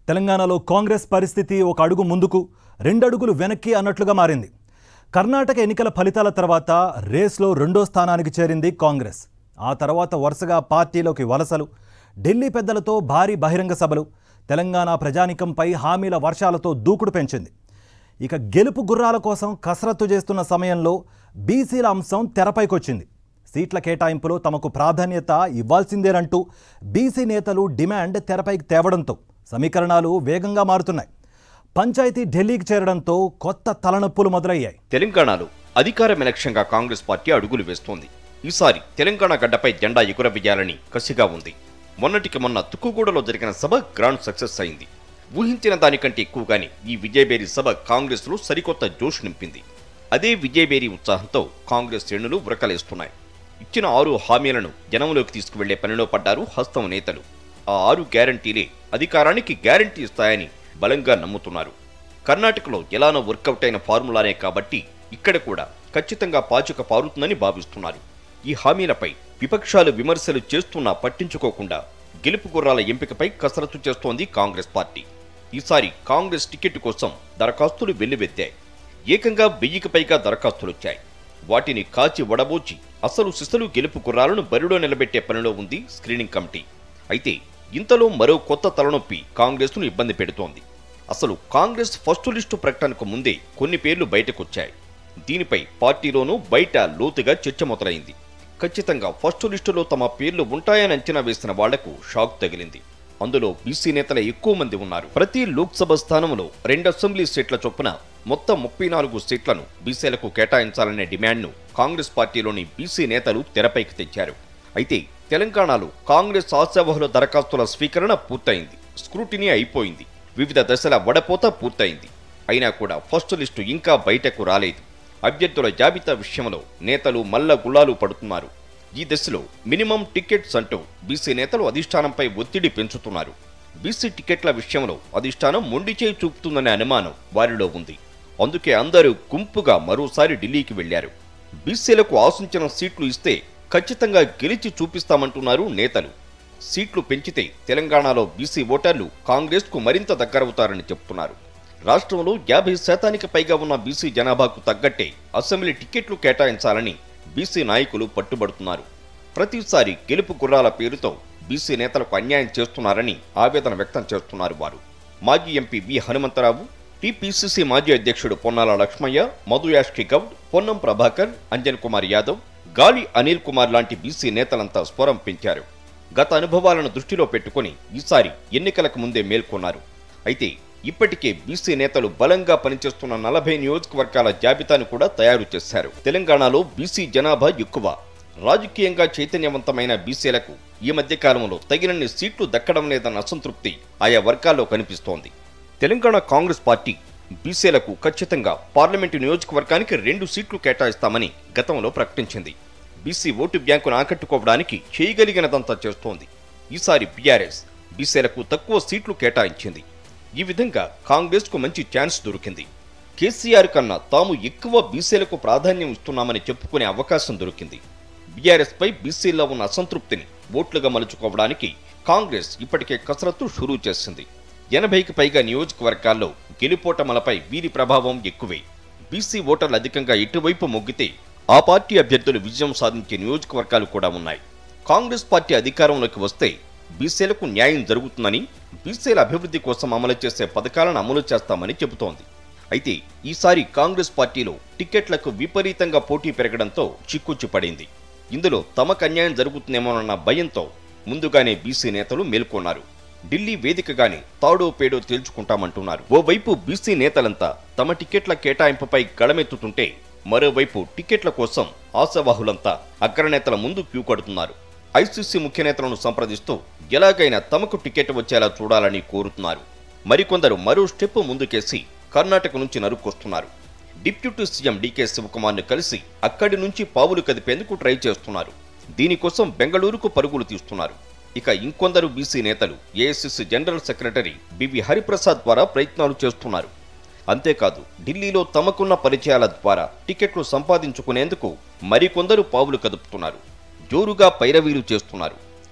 తెలంగాణలో కాంగ్రెస్ పరిస్థితి ఒక అడుగు ముందుకు రెండడుగులు వెనక్కి అన్నట్లుగా మారింది కర్ణాటక ఎన్నికల ఫలితాల తర్వాత రేస్లో రెండో స్థానానికి చేరింది కాంగ్రెస్ ఆ తర్వాత వరుసగా పార్టీలోకి వలసలు ఢిల్లీ పెద్దలతో భారీ బహిరంగ సభలు తెలంగాణ ప్రజానికంపై హామీల వర్షాలతో దూకుడు పెంచింది ఇక గెలుపు గుర్రాల కోసం కసరత్తు చేస్తున్న సమయంలో బీసీల అంశం తెరపైకొచ్చింది సీట్ల కేటాయింపులో తమకు ప్రాధాన్యత ఇవ్వాల్సిందేనంటూ బీసీ నేతలు డిమాండ్ తెరపైకి తేవడంతో సమీకరణాలు వేగంగా మారుతున్నాయి పంచాయతీ ఢిల్లీకి చేరడంతో కొత్త తలనొప్పులు మొదలయ్యాయి తెలంగాణలో అధికారం ఎలక్షన్గా కాంగ్రెస్ పార్టీ అడుగులు వేస్తోంది ఈసారి తెలంగాణ గడ్డపై జెండా ఎగురవేయాలని కసిగా ఉంది మొన్నటికి మొన్న తుక్కుగూడలో జరిగిన సభ గ్రాండ్ సక్సెస్ అయింది ఊహించిన దానికంటే ఎక్కువగానే ఈ విజయబేరి సభ కాంగ్రెస్లో సరికొత్త జోష్ నింపింది అదే విజయబేరి ఉత్సాహంతో కాంగ్రెస్ శ్రేణులు ఉరకలేస్తున్నాయి ఇచ్చిన ఆరు హామీలను జనంలోకి తీసుకువెళ్లే పనిలో పడ్డారు హస్తం నేతలు ఆ ఆరు గ్యారంటీలే అధికారానికి గ్యారంటీ ఇస్తాయని బలంగా నమ్ముతున్నారు కర్ణాటకలో ఎలానో వర్కౌట్ అయిన ఫార్ములానే కాబట్టి ఇక్కడ కూడా ఖచ్చితంగా పాచుక పారుతుందని భావిస్తున్నారు ఈ హామీలపై విపక్షాలు విమర్శలు చేస్తున్నా పట్టించుకోకుండా గెలుపు గుర్రాల ఎంపికపై కసరత్తు చేస్తోంది కాంగ్రెస్ పార్టీ ఈసారి కాంగ్రెస్ టికెట్ కోసం దరఖాస్తులు వెల్లువెత్తాయి ఏకంగా వెయ్యికి పైగా దరఖాస్తులొచ్చాయి వాటిని కాచి వడబోచి అసలు సిసలు గెలుపు గుర్రాలను బరిలో నిలబెట్టే పనిలో ఉంది స్క్రీనింగ్ కమిటీ అయితే ఇంతలో మరో కొత్త తలనొప్పి కాంగ్రెస్ను ఇబ్బంది పెడుతోంది అసలు కాంగ్రెస్ ఫస్ట్ లిస్టు ప్రకటనకు ముందే కొన్ని పేర్లు బయటకొచ్చాయి దీనిపై పార్టీలోనూ బయట లోతుగా చర్చ మొదలైంది ఖచ్చితంగా ఫస్ట్ లిస్టులో తమ పేర్లు ఉంటాయని అంచనా వేసిన వాళ్లకు షాక్ తగిలింది అందులో బీసీ నేతల ఎక్కువ మంది ఉన్నారు ప్రతి లోక్సభ స్థానంలో రెండు అసెంబ్లీ సీట్ల చొప్పున మొత్తం ముప్పై నాలుగు సీట్లను బీసీలకు కేటాయించాలనే డిమాండ్ను కాంగ్రెస్ పార్టీలోని బీసీ నేతలు తెరపైకి తెచ్చారు అయితే తెలంగాణలో కాంగ్రెస్ ఆశావహుల దరఖాస్తుల స్వీకరణ పూర్తయింది స్క్రూటినీ అయిపోయింది వివిధ దశల వడపోత పూర్తయింది అయినా కూడా ఫస్ట్ లిస్టు ఇంకా బయటకు రాలేదు అభ్యర్థుల జాబితా విషయంలో నేతలు మల్ల గుల్లాలు పడుతున్నారు ఈ దశలో మినిమం టికెట్స్ అంటూ బీసీ నేతలు అధిష్టానంపై ఒత్తిడి పెంచుతున్నారు బీసీ టికెట్ల విషయంలో అధిష్టానం మొండి చేయి చూపుతుందనే అనుమానం వారిలో ఉంది అందుకే అందరూ గుంపుగా మరోసారి ఢిల్లీకి వెళ్లారు బీసీలకు ఆశించిన సీట్లు ఇస్తే ఖచ్చితంగా గెలిచి చూపిస్తామంటున్నారు నేతలు సీట్లు పెంచితే తెలంగాణలో బీసీ ఓటర్లు కాంగ్రెస్కు మరింత దగ్గరవుతారని చెప్తున్నారు రాష్ట్రంలో యాభై శాతానికి పైగా ఉన్న బీసీ జనాభాకు తగ్గట్టే అసెంబ్లీ టికెట్లు కేటాయించాలని బీసీ నాయకులు పట్టుబడుతున్నారు ప్రతిసారి గెలుపు గుర్రాల పేరుతో బీసీ నేతలకు అన్యాయం చేస్తున్నారని ఆవేదన వ్యక్తం చేస్తున్నారు వారు మాజీ ఎంపీ వి హనుమంతరావు టీపీసీసీ మాజీ అధ్యక్షుడు పొన్నాల లక్ష్మయ్య మధు యాష్కి గౌడ్ పొన్నం ప్రభాకర్ అంజన్ కుమార్ యాదవ్ గాలి అనిల్ కుమార్ లాంటి బీసీ నేతలంతా స్వరం పెంచారు గత అనుభవాలను దృష్టిలో పెట్టుకుని ఈసారి ఎన్నికలకు ముందే మేల్కొన్నారు అయితే ఇప్పటికే బీసీ నేతలు బలంగా పనిచేస్తున్న నలభై నియోజకవర్గాల జాబితాను కూడా తయారు చేశారు తెలంగాణలో బీసీ జనాభా ఎక్కువ రాజకీయంగా చైతన్యవంతమైన బీసీలకు ఈ మధ్య కాలంలో తగినన్ని సీట్లు దక్కడం లేదన్న అసంతృప్తి ఆయా వర్గాల్లో కనిపిస్తోంది తెలంగాణ కాంగ్రెస్ పార్టీ బీసీలకు ఖచ్చితంగా పార్లమెంటు నియోజకవర్గానికి రెండు సీట్లు కేటాయిస్తామని గతంలో ప్రకటించింది బీసీ ఓటు బ్యాంకును ఆకట్టుకోవడానికి చేయగలిగినదంతా చేస్తోంది ఈసారి బీఆర్ఎస్ బీసీలకు తక్కువ సీట్లు కేటాయించింది ఈ విధంగా కాంగ్రెస్కు మంచి ఛాన్స్ దొరికింది కేసీఆర్ కన్నా తాము ఎక్కువ బీసీలకు ప్రాధాన్యం ఇస్తున్నామని చెప్పుకునే అవకాశం దొరికింది బీఆర్ఎస్ పై బీసీల్లో ఉన్న అసంతృప్తిని ఓట్లుగా మలుచుకోవడానికి కాంగ్రెస్ ఇప్పటికే కసరత్తు షురూ చేసింది ఎనభైకి పైగా నియోజకవర్గాల్లో గెలుపోటమలపై వీరి ప్రభావం ఎక్కువే బీసీ ఓటర్లు అధికంగా ఇటువైపు మొగ్గితే ఆ పార్టీ అభ్యర్థులు విజయం సాధించే నియోజకవర్గాలు కూడా ఉన్నాయి కాంగ్రెస్ పార్టీ అధికారంలోకి వస్తే బీసీలకు న్యాయం జరుగుతుందని బీసీల అభివృద్ధి కోసం అమలు చేసే పథకాలను అమలు చేస్తామని చెబుతోంది అయితే ఈసారి కాంగ్రెస్ పార్టీలో టికెట్లకు విపరీతంగా పోటీ పెరగడంతో చిక్కుచ్చు పడింది ఇందులో తమకు అన్యాయం జరుగుతుందేమోనన్న భయంతో ముందుగానే బీసీ నేతలు మేల్కొన్నారు ఢిల్లీ వేదికగానే తాడో పేడో తేల్చుకుంటామంటున్నారు ఓవైపు బీసీ నేతలంతా తమ టికెట్ల కేటాయింపుపై గళమెత్తుతుంటే మరోవైపు టికెట్ల కోసం ఆశావాహులంతా అగ్రనేతల ముందు క్యూ కడుతున్నారు ఐసీసీ ముఖ్య నేతలను సంప్రదిస్తూ ఎలాగైనా తమకు టికెట్ వచ్చేలా చూడాలని కోరుతున్నారు మరికొందరు మరో స్టెప్ ముందుకేసి కర్ణాటక నుంచి నరుక్కొస్తున్నారు డిప్యూటీ సీఎం డీకే శివకుమార్ను కలిసి అక్కడి నుంచి పావులు కదిపేందుకు ట్రై చేస్తున్నారు దీనికోసం బెంగళూరుకు పరుగులు తీస్తున్నారు ఇక ఇంకొందరు బీసీ నేతలు AICC general secretary BV Hariprasad ద్వారా ప్రయత్నాలు చేస్తున్నారు అంతేకాదు ఢిల్లీలో తమకున్న పరిచయాల ద్వారా టికెట్లు సంపాదించుకునేందుకు మరికొందరు పావులు కదుపుతున్నారు జోరుగా పైరవీలు చేస్తున్నారు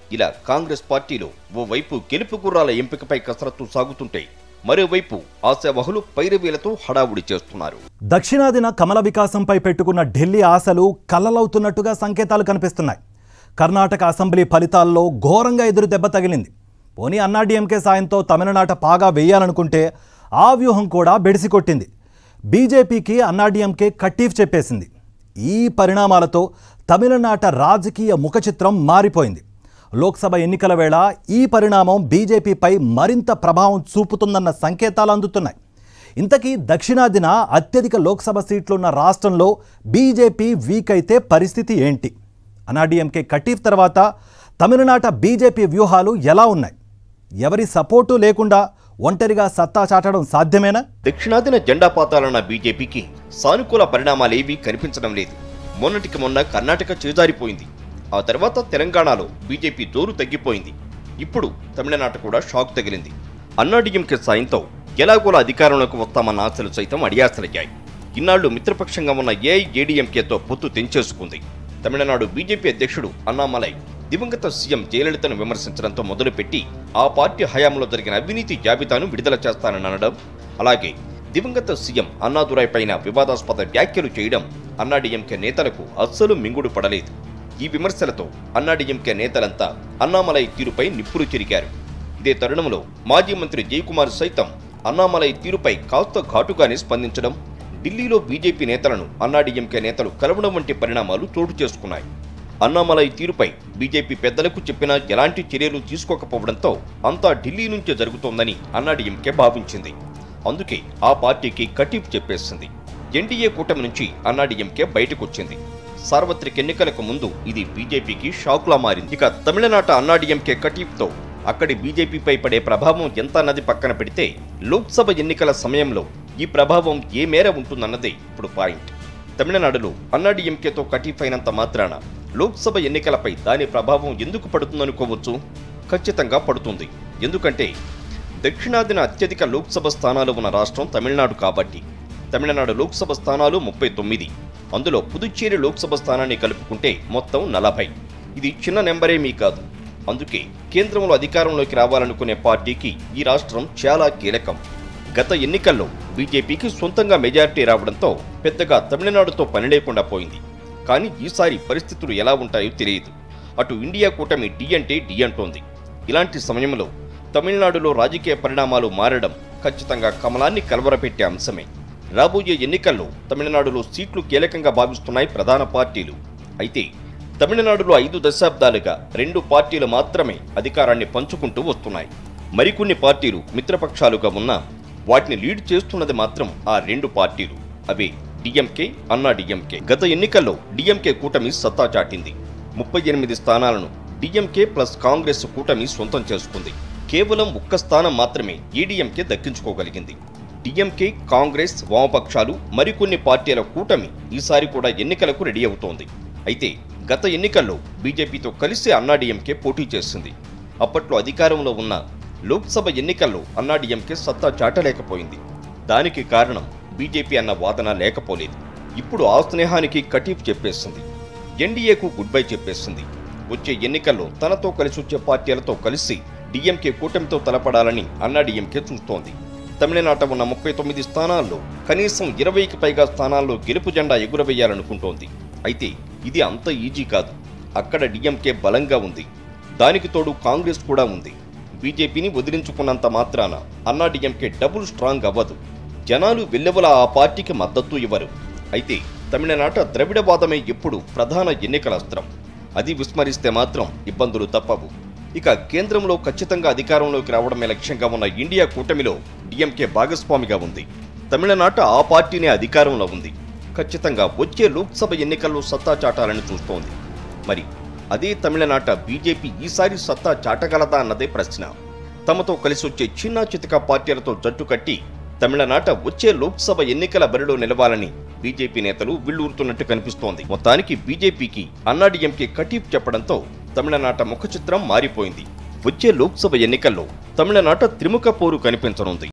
ఇలా కాంగ్రెస్ పార్టీలో ఓవైపు గెలుపు గుర్రాల ఎంపికపై కసరత్తు సాగుతుంటే మరోవైపు ఆశావహులు పైరవీలతో హడావుడి చేస్తున్నారు దక్షిణాదిన కమల వికాసంపై పెట్టుకున్న ఢిల్లీ ఆశలు కల్లలవుతున్నట్టుగా సంకేతాలు కనిపిస్తున్నాయి కర్ణాటక అసెంబ్లీ ఫలితాల్లో ఘోరంగా ఎదురు దెబ్బ తగిలింది పోనీ అన్నాడీఎంకే సాయంతో తమిళనాట పాగా వేయాలనుకుంటే ఆ వ్యూహం కూడా బెడిసికొట్టింది బీజేపీకి అన్నాడీఎంకే కట్టీఫ్ చెప్పేసింది ఈ పరిణామాలతో తమిళనాట రాజకీయ ముఖచిత్రం మారిపోయింది లోక్సభ ఎన్నికల వేళ ఈ పరిణామం బీజేపీపై మరింత ప్రభావం చూపుతుందన్న సంకేతాలు అందుతున్నాయి ఇంతకీ దక్షిణాదిన అత్యధిక లోక్సభ సీట్లున్న రాష్ట్రంలో బీజేపీ వీక్ అయితే పరిస్థితి ఏంటి అనాడీఎంకే కటీఫ్ తర్వాత తమిళనాట బీజేపీ వ్యూహాలు ఎలా ఉన్నాయి ఎవరి సపోర్టు లేకుండా ఒంటరిగా సత్తా చాటడం సాధ్యమేనా దక్షిణాదిన జెండా పాతాలన్న బీజేపీకి సానుకూల పరిణామాలేవీ కనిపించడం లేదు మొన్నటికి మొన్న కర్ణాటక చేజారిపోయింది ఆ తర్వాత తెలంగాణలో బీజేపీ జోరు తగ్గిపోయింది ఇప్పుడు తమిళనాట కూడా షాక్ తగిలింది అన్నాడీఎంకే సాయంతో ఎలాగోలా అధికారంలోకి వస్తామన్న ఆశలు సైతం అడియాసలయ్యాయి ఇన్నాళ్లు మిత్రపక్షంగా ఉన్న ఏఐఏడీఎంకేతో పొత్తు తెంచేసుకుంది తమిళనాడు బీజేపీ అధ్యక్షుడు అన్నామలై దివంగత సీఎం జయలలితను విమర్శించడంతో మొదలుపెట్టి ఆ పార్టీ హయాంలో జరిగిన అవినీతి జాబితాను విడుదల చేస్తానని అనడం అలాగే దివంగత సీఎం అన్నాదురాయ్ పైన వివాదాస్పద వ్యాఖ్యలు చేయడం అన్నాడీఎంకే నేతలకు అస్సలు మింగుడు పడలేదు ఈ విమర్శలతో అన్నాడీఎంకే నేతలంతా అన్నామలై తీరుపై నిప్పులు చెరిగారు ఇదే తరుణంలో మాజీ మంత్రి జయకుమార్ సైతం అన్నామలై తీరుపై కాస్త ఘాటుగానే స్పందించడం ఢిల్లీలో బీజేపీ నేతలను అన్నాడీఎంకే నేతలు కలవడం వంటి పరిణామాలు చోటు చేసుకున్నాయి అన్నామలై తీరుపై బీజేపీ పెద్దలకు చెప్పినా ఎలాంటి చర్యలు తీసుకోకపోవడంతో అంతా ఢిల్లీ నుంచే జరుగుతోందని అన్నాడీఎంకే భావించింది అందుకే ఆ పార్టీకి కటీఫ్ చెప్పేసింది ఎన్డీఏ కూటమి నుంచి అన్నాడీఎంకే బయటకొచ్చింది సార్వత్రిక ఎన్నికలకు ముందు ఇది బీజేపీకి షాక్లా మారింది ఇక తమిళనాట అన్నాడీఎంకే కటీఫ్తో అక్కడి బీజేపీపై పడే ప్రభావం ఎంత అన్నది పక్కన పెడితే లోక్సభ ఎన్నికల సమయంలో ఈ ప్రభావం ఏ మేర ఉంటుందన్నదే ఇప్పుడు పాయింట్ తమిళనాడులో అన్నాడీఎంకేతో కటీఫ్ అయినంత మాత్రాన లోక్సభ ఎన్నికలపై దాని ప్రభావం ఎందుకు పడుతుందనుకోవచ్చు ఖచ్చితంగా పడుతుంది ఎందుకంటే దక్షిణాదిన అత్యధిక లోక్సభ స్థానాలు ఉన్న రాష్ట్రం తమిళనాడు కాబట్టి తమిళనాడు లోక్సభ స్థానాలు ముప్పై తొమ్మిది అందులో పుదుచ్చేరి లోక్సభ స్థానాన్ని కలుపుకుంటే మొత్తం నలభై ఇది చిన్న నెంబరేమీ కాదు అందుకే కేంద్రంలో అధికారంలోకి రావాలనుకునే పార్టీకి ఈ రాష్ట్రం చాలా కీలకం గత ఎన్నికల్లో బీజేపీకి సొంతంగా మెజారిటీ రావడంతో పెద్దగా తమిళనాడుతో పని లేకుండా పోయింది కానీ ఈసారి పరిస్థితులు ఎలా ఉంటాయో తెలియదు అటు ఇండియా కూటమి డి అంటే డి అంటోంది ఇలాంటి సమయంలో తమిళనాడులో రాజకీయ పరిణామాలు మారడం ఖచ్చితంగా కమలాన్ని కలవరపెట్టే అంశమే రాబోయే ఎన్నికల్లో తమిళనాడులో సీట్లు కీలకంగా భావిస్తున్నాయి ప్రధాన పార్టీలు అయితే తమిళనాడులో ఐదు దశాబ్దాలుగా రెండు పార్టీలు మాత్రమే అధికారాన్ని పంచుకుంటూ వస్తున్నాయి మరికొన్ని పార్టీలు మిత్రపక్షాలుగా ఉన్నా వాటిని లీడ్ చేస్తున్నది మాత్రం ఆ రెండు పార్టీలు అవే డిఎంకే అన్నా డిఎంకే గత ఎన్నికల్లో డిఎంకే కూటమి సత్తా చాటింది ముప్పై ఎనిమిది స్థానాలను డిఎంకే ప్లస్ కాంగ్రెస్ కూటమి సొంతం చేసుకుంది కేవలం ఒక్క స్థానం మాత్రమే ఈడీఎంకే దక్కించుకోగలిగింది డిఎంకే కాంగ్రెస్ వామపక్షాలు మరికొన్ని పార్టీల కూటమి ఈసారి కూడా ఎన్నికలకు రెడీ అవుతోంది అయితే గత ఎన్నికల్లో బీజేపీతో కలిసి అన్నాడీఎంకే పోటీ చేసింది అప్పట్లో అధికారంలో ఉన్న లోక్సభ ఎన్నికల్లో అన్నాడీఎంకే సత్తా చాటలేకపోయింది దానికి కారణం బీజేపీ అన్న వాదన లేకపోలేదు ఇప్పుడు ఆ స్నేహానికి కటీఫ్ చెప్పేసింది ఎన్డీఏకు గుడ్ బై చెప్పేసింది వచ్చే ఎన్నికల్లో తనతో కలిసి వచ్చే పార్టీలతో కలిసి డిఎంకే కూటమితో తలపడాలని అన్నాడీఎంకే చూస్తోంది తమిళనాట ఉన్న ముప్పై తొమ్మిది స్థానాల్లో కనీసం ఇరవైకి పైగా స్థానాల్లో గెలుపు జెండా ఎగురవేయాలనుకుంటోంది అయితే ఇది అంత ఈజీ కాదు అక్కడ డిఎంకే బలంగా ఉంది దానికి తోడు కాంగ్రెస్ కూడా ఉంది బీజేపీని వదిలించుకున్నంత మాత్రాన అన్నా డిఎంకే డబుల్ స్ట్రాంగ్ అవ్వదు జనాలు వెల్లెవల ఆ పార్టీకి మద్దతు ఇవ్వరు అయితే తమిళనాట ద్రవిడవాదమే ఎప్పుడు ప్రధాన ఎన్నికల అస్త్రం అది విస్మరిస్తే మాత్రం ఇబ్బందులు తప్పవు ఇక కేంద్రంలో ఖచ్చితంగా అధికారంలోకి రావడమే లక్ష్యంగా ఉన్న ఇండియా కూటమిలో డిఎంకే భాగస్వామిగా ఉంది తమిళనాట ఆ పార్టీనే అధికారంలో ఉంది ఖచ్చితంగా వచ్చే లోక్సభ ఎన్నికల్లో సత్తా చాటాలని చూస్తోంది మరి అదే తమిళనాట బీజేపీ ఈసారి సత్తా చాటగలదా అన్నదే ప్రశ్న తమతో కలిసి వచ్చే చిన్న చితక పార్టీలతో జట్టు కట్టి తమిళనాట వచ్చే లోక్సభ ఎన్నికల బరిలో నిలవాలని బీజేపీ నేతలు విల్లూరుతున్నట్టు కనిపిస్తోంది మొత్తానికి బీజేపీకి అన్నాడీఎంకే కటీఫ్ చెప్పడంతో తమిళనాట ముఖ చిత్రం మారిపోయింది వచ్చే లోక్సభ ఎన్నికల్లో తమిళనాట త్రిముఖ పోరు కనిపించనుంది